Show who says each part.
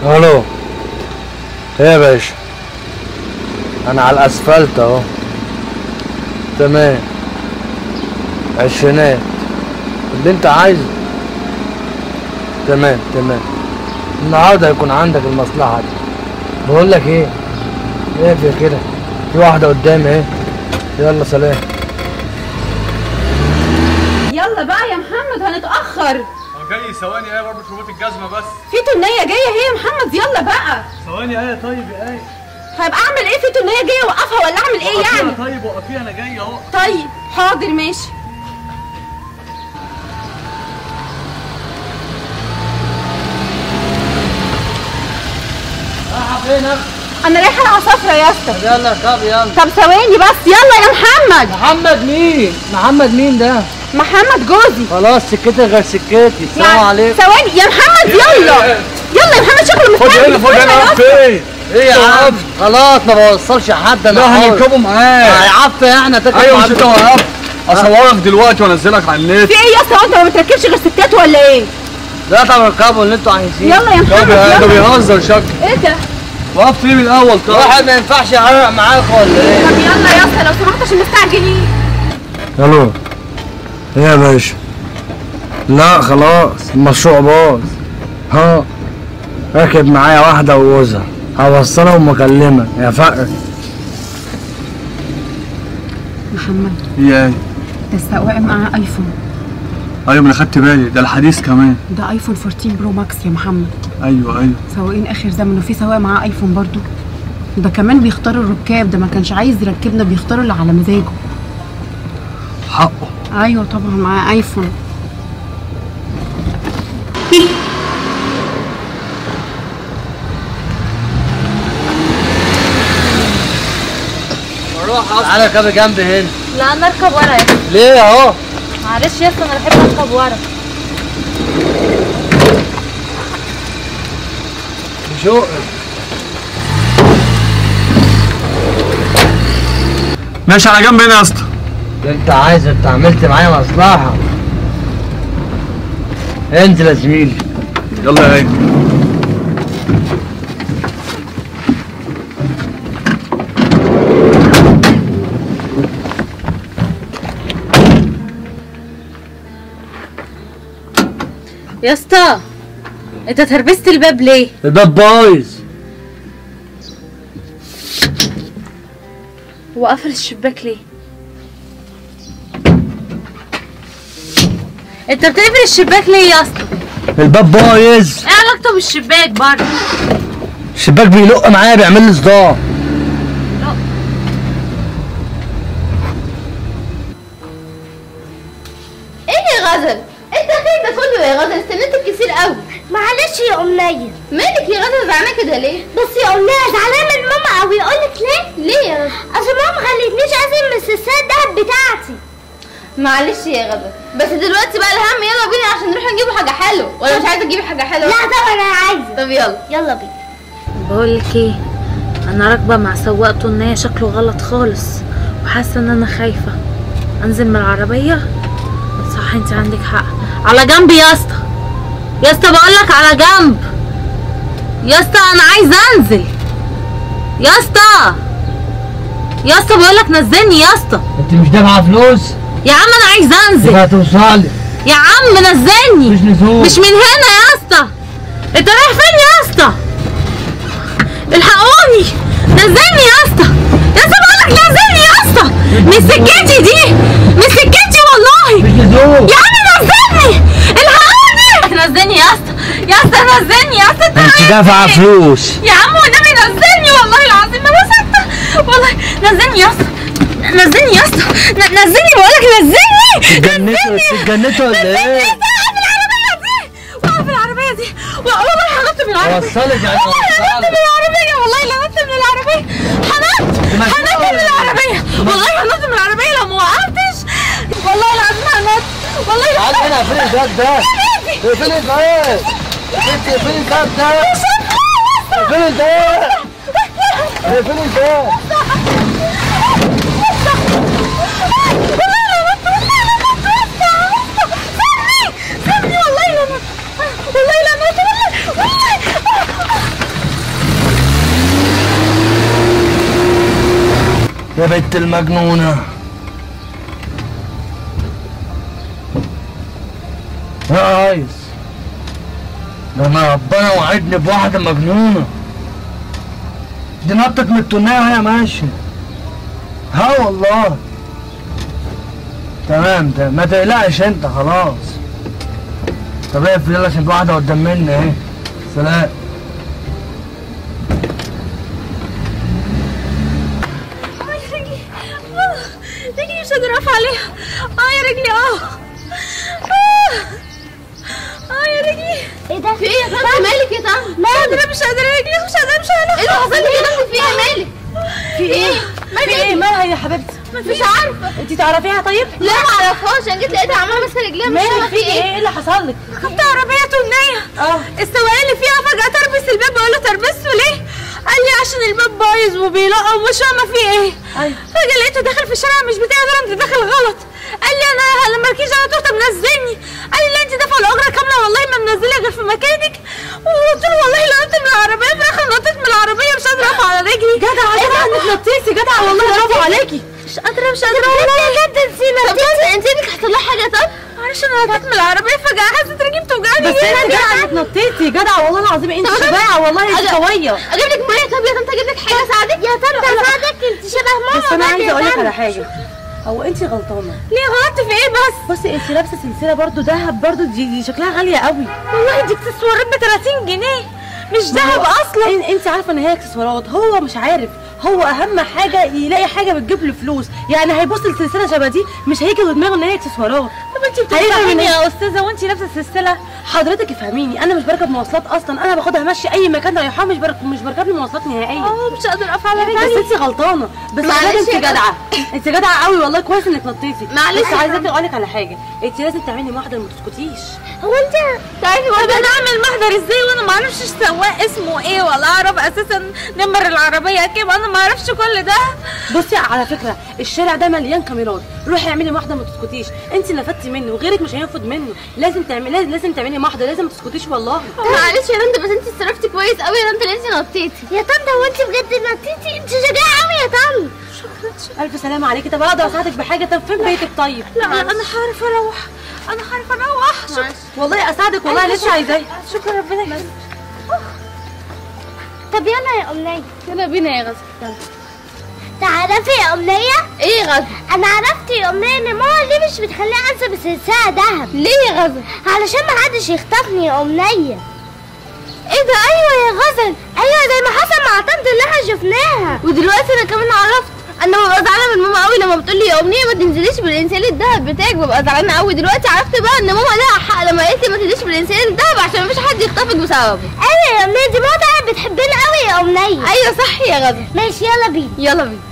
Speaker 1: الو ايه يا باشا انا على الاسفلت اهو تمام عشرينات اللي انت عايزه تمام تمام النهارده هيكون عندك المصلحه دي بقول لك ايه اقفل كده في واحده قدامي اهي يلا سلام
Speaker 2: يلا بقى يا محمد هنتأخر
Speaker 3: هو جاي ثواني ايه برضه شروط الجزمه بس
Speaker 2: في تنية جاية هي يا محمد يلا بقى
Speaker 3: ثواني ايه طيب ايه
Speaker 2: هبقى اعمل ايه في تنية جاية اوقفها ولا اعمل ايه
Speaker 3: وقفيها
Speaker 2: يعني
Speaker 3: طيب وقفيها انا جاي اهو
Speaker 2: طيب حاضر ماشي انا رايحة العصافرة يا اسطى
Speaker 1: يلا طب يلا
Speaker 2: طب ثواني بس يلا يا محمد
Speaker 1: محمد مين محمد مين ده
Speaker 2: محمد جوزي
Speaker 1: خلاص سكتي غير سكتي السلام
Speaker 2: يعني
Speaker 1: عليكم
Speaker 2: ثواني يا محمد يلا يلا يا محمد شكله
Speaker 3: خد
Speaker 2: مستعجل
Speaker 3: هنا خد هنا
Speaker 2: استنى يا
Speaker 3: راح
Speaker 2: اسطى.
Speaker 3: فين
Speaker 1: ايه يا عم خلاص ما بوصلش حد انا
Speaker 3: لا
Speaker 1: حر.
Speaker 3: هنركبه معاك
Speaker 1: هيعفى احنا تركب
Speaker 3: ايوه
Speaker 1: مع
Speaker 3: مش انت وقفت اصورك دلوقتي وانزلك على النت
Speaker 2: في ايه يا اسطى وانت ما بتركبش غير ستات ولا ايه
Speaker 1: لا طب اركبوا اللي انتوا عايزينه
Speaker 2: يلا يا
Speaker 3: طب
Speaker 2: محمد
Speaker 3: يا ده
Speaker 2: يلا
Speaker 3: بيهزر شكل
Speaker 2: ايه ده
Speaker 3: وقفت ليه من الاول طيب
Speaker 1: واحد ما ينفعش يعرق معاك ولا ايه
Speaker 2: طب يلا يا اسطى لو سمحت عشان مستعجلين
Speaker 1: الو ايه يا باشا لا خلاص المشروع باظ ها راكب معايا واحدة وجوزها هوصلها ومكلمة يا فقر
Speaker 2: محمد
Speaker 3: يا
Speaker 2: ده السواق معاه ايفون
Speaker 3: ايوه ما انا خدت بالي ده الحديث كمان
Speaker 2: ده ايفون 14 برو ماكس يا محمد
Speaker 3: ايوه ايوه
Speaker 2: سواقين اخر زمن وفي سواق معاه ايفون برضو ده كمان بيختار الركاب ده ما كانش عايز يركبنا بيختار اللي على مزاجه
Speaker 3: حقه
Speaker 2: ايوه طبعا معاه ايفون
Speaker 1: تعالى اركبي جنبي هنا
Speaker 4: لا انا اركب ورا يا
Speaker 1: ليه اهو
Speaker 4: معلش يا اسطى انا بحب اركب ورا
Speaker 1: شو
Speaker 3: ماشي على جنب هنا يا اسطى
Speaker 1: انت عايز انت عملت معايا مصلحة انزل يا زميلي
Speaker 3: يلا يا ايه
Speaker 4: يا اسطى انت تربست الباب ليه
Speaker 1: الباب بايظ
Speaker 4: وقفل الشباك ليه انت بتقفل الشباك ليه يا اسطى
Speaker 1: الباب بايظ
Speaker 4: ايه علاقته بالشباك برضه
Speaker 1: الشباك بيلق معايا بيعمل لي صداع
Speaker 5: ايه يا غزل انت خايف ده كله يا غزل استنيتك كتير قوي
Speaker 6: معلش يا أمنية
Speaker 5: مالك يا غزل زعلانه كده ليه
Speaker 6: بس يا أمنية زعلانة من ماما أوي أقولك ليه؟
Speaker 5: ليه يا غزل
Speaker 6: أصل ماما خلتنيش أعزم السلسلة الدهب بتاعتي
Speaker 5: معلش يا غزل بس دلوقتي بقى الهم يلا بينا عشان نروح نجيب حاجه حلوه ولا مش عايزه تجيبي حاجه حلوه
Speaker 6: لا طبعا أنا عايزة
Speaker 5: طب يلا
Speaker 6: يلا بينا
Speaker 4: بقول لك ايه انا راكبه مع سواق طنيه شكله غلط خالص وحاسه ان انا خايفه انزل من العربيه صح انت عندك حق على جنب يا اسطى يا اسطى بقول لك على جنب يا اسطى انا عايزه انزل يا اسطى يا اسطى بقول لك نزلني يا اسطى
Speaker 1: انت مش دافعة فلوس
Speaker 4: يا عم انا عايزه انزل
Speaker 1: يبقى هتوصلي
Speaker 4: يا عم نزلني
Speaker 1: مش نزول
Speaker 4: مش من هنا يا اسطى انت رايح فين يا اسطى الحقوني نزلني يا اسطى يا اسطى بقولك نزلني يا اسطى من سكتي دي من سكتي والله
Speaker 1: مش نزول
Speaker 4: يا عم نزلني الحقوني نزلني يا اسطى يا اسطى نزلني يا اسطى انت
Speaker 1: انت
Speaker 4: رايح
Speaker 1: دافعة
Speaker 4: فين؟
Speaker 1: فلوس
Speaker 4: يا عم والنبي نزلني والله العظيم انا ساكته والله نزلني يا اسطى نزلني يا اسطى ن- نزلني بقولك نزلني
Speaker 1: اتجننتوا اتجننتوا ولا ايه؟
Speaker 4: وقف العربية دي وقف العربية دي و- والله هنط من العربية
Speaker 1: وصلك يعني
Speaker 4: والله هنط من
Speaker 1: وصلك
Speaker 4: العربية والله لا هنط من العربية هنط هنط من العربية والله هنط من العربية لو ما وقفتش والله العظيم هنط والله
Speaker 1: تعال هنا اقفل الباب ده اقفل الباب انت اقفل الباب ده اقفل الباب اقفل الباب
Speaker 4: سيبني والله لا نط والله لا نط والله والله
Speaker 1: يا بنت المجنونة يا ريس ده انا ربنا وعدني بواحدة مجنونة دي نطت من التنية وهي ماشية ها والله تمام ده ما تقلقش انت خلاص طب اقفل يلا عشان في واحدة قدام مني اهي سلام
Speaker 4: رجلي مش قادرة اقف عليها اه يا رجلي اه اه اه يا رجلي
Speaker 6: ايه ده
Speaker 5: في ايه يا طنط مالك يا طنط
Speaker 4: مش قادرة مش قادرة رجلي مش قادرة مش قادرة
Speaker 5: ايه اللي حصل لك يا طنط في ايه مالك
Speaker 2: في ايه؟ في ايه مالها يا حبيبتي؟
Speaker 5: مش عارفه
Speaker 2: انت تعرفيها طيب؟
Speaker 5: لا ما اعرفهاش انا جيت لقيتها عماله ماسكه رجليها مش فاهمه
Speaker 2: مالك
Speaker 5: في
Speaker 2: في ايه؟
Speaker 5: ايه
Speaker 2: ايه اللي حصل لك؟
Speaker 4: كنت عربية تنية
Speaker 2: اه
Speaker 4: السواق اللي فيها فجأة تربس الباب بقول له تربسه ليه؟ قال لي عشان الباب بايظ وبيلقى ومش فاهمة فيه ايه
Speaker 2: ايوه
Speaker 4: فجأة لقيته داخل في الشارع مش بتاعي ده انت داخل غلط قال لي انا لما مالكيش انا طب منزلني قال لي لا انت دافعه الاجره كامله والله ما منزله غير في مكانك وقلت له والله لا نطيت من العربيه في الاخر نطيت من العربيه مش قادره اقف على رجلي
Speaker 2: جدع جدع انك نطيتي جدع والله برافو عليكي
Speaker 4: مش قادره مش قادره والله
Speaker 5: بجد نسينا طب انت انت حصل لها حاجه طب
Speaker 4: معلش انا نطيت من العربيه فجاه حسيت رجلي بتوجعني
Speaker 2: بس انت جدع انك نطيتي جدع والله العظيم انت
Speaker 5: طب أنا-
Speaker 2: شجاعه والله انت
Speaker 5: أنا-
Speaker 2: قويه
Speaker 5: اجيب لك ميه طب يا طنط اجيب لك حاجه اساعدك يا طنط اساعدك انت شبه ماما
Speaker 2: بس انا
Speaker 5: بقى
Speaker 2: عايزه
Speaker 5: يا
Speaker 2: اقول لك
Speaker 5: طنط.
Speaker 2: على حاجه هو انت غلطانه
Speaker 4: ليه غلطت في ايه بس
Speaker 2: بصي انت لابسه سلسله برضو دهب برضو دي, دي شكلها غاليه قوي
Speaker 4: والله دي اكسسوارات ب 30 جنيه مش ذهب اصلا
Speaker 2: إن- انت عارفه ان هي اكسسوارات هو مش عارف هو اهم حاجه يلاقي حاجه بتجيب له فلوس يعني هيبص لسلسله شبه دي مش هيجي في دماغه ان هي اكسسوارات
Speaker 4: طب انت
Speaker 2: هيفهم
Speaker 4: بتفهميني
Speaker 2: إن-
Speaker 4: يا استاذه وانت لابسه السلسله
Speaker 2: حضرتك افهميني انا مش بركب مواصلات اصلا انا باخدها ماشي اي مكان رايحاه مش بركب مش بركب لي مواصلات نهائيا
Speaker 4: اه مش قادره اقف على
Speaker 2: بس
Speaker 4: رجلي
Speaker 2: انت غلطانه بس
Speaker 5: معلش
Speaker 2: معلش انت
Speaker 5: يا
Speaker 2: جدعه انت جدعه قوي والله كويس انك نطيتي
Speaker 5: معلش
Speaker 2: بس
Speaker 5: يا
Speaker 2: عايزاكي اقول لك على حاجه انت لازم تعملي محضر ما تسكتيش
Speaker 5: هو انت تعرفي
Speaker 4: طب
Speaker 5: وانا
Speaker 4: انا اعمل محضر ازاي وانا ما اعرفش السواق اسمه ايه ولا اعرف اساسا نمر العربيه كام انا ما اعرفش كل ده
Speaker 2: بصي على فكره الشارع ده مليان كاميرات روحي اعملي محضر ما تسكتيش انت اللي نفدتي منه وغيرك مش هينفد منه لازم تعملي لازم تعملي محضر لازم ما تسكتيش والله
Speaker 5: معلش يا طنط بس انت اتصرفتي كويس قوي يا طنط لازم نطيتي
Speaker 6: يا طنط هو انت بجد نطيتي انت شجاعه قوي يا طنط
Speaker 2: الف سلامه عليكي طب اقدر اساعدك بحاجه طب فين بيتك طيب
Speaker 4: لا انا هعرف اروح انا هعرف اروح شكرا
Speaker 2: والله اساعدك والله لسه عايزاك
Speaker 4: شكرا ربنا يخليك
Speaker 6: طب يلا يا امنيه
Speaker 5: يلا بينا يا غزل
Speaker 6: تعرفي يا امنيه
Speaker 5: ايه يا غزل
Speaker 6: انا عرفت يا امنيه ان ماما ليه مش بتخليني انسى بسلسله دهب
Speaker 5: ليه يا غزل
Speaker 6: علشان محدش يخطفني يا امنيه ايه ده ايوه يا غزل ايوه زي ما حصل مع طنط اللي احنا شفناها
Speaker 5: ودلوقتي انا كمان عرفت انا ببقى زعلانه من ماما قوي لما بتقول لي يا امنيه ما تنزليش بالانسان الدهب بتاعك ببقى زعلانه قوي دلوقتي عرفت بقى ان ماما لها حق لما قالت لي ما تنزليش بالانسان الدهب عشان مفيش حد يخطفك بسببه
Speaker 6: ايوه يا امنيه دي ماما بتحبنا قوي يا امنيه
Speaker 5: ايوه صح يا غزل
Speaker 6: ماشي يلا بينا
Speaker 5: يلا بينا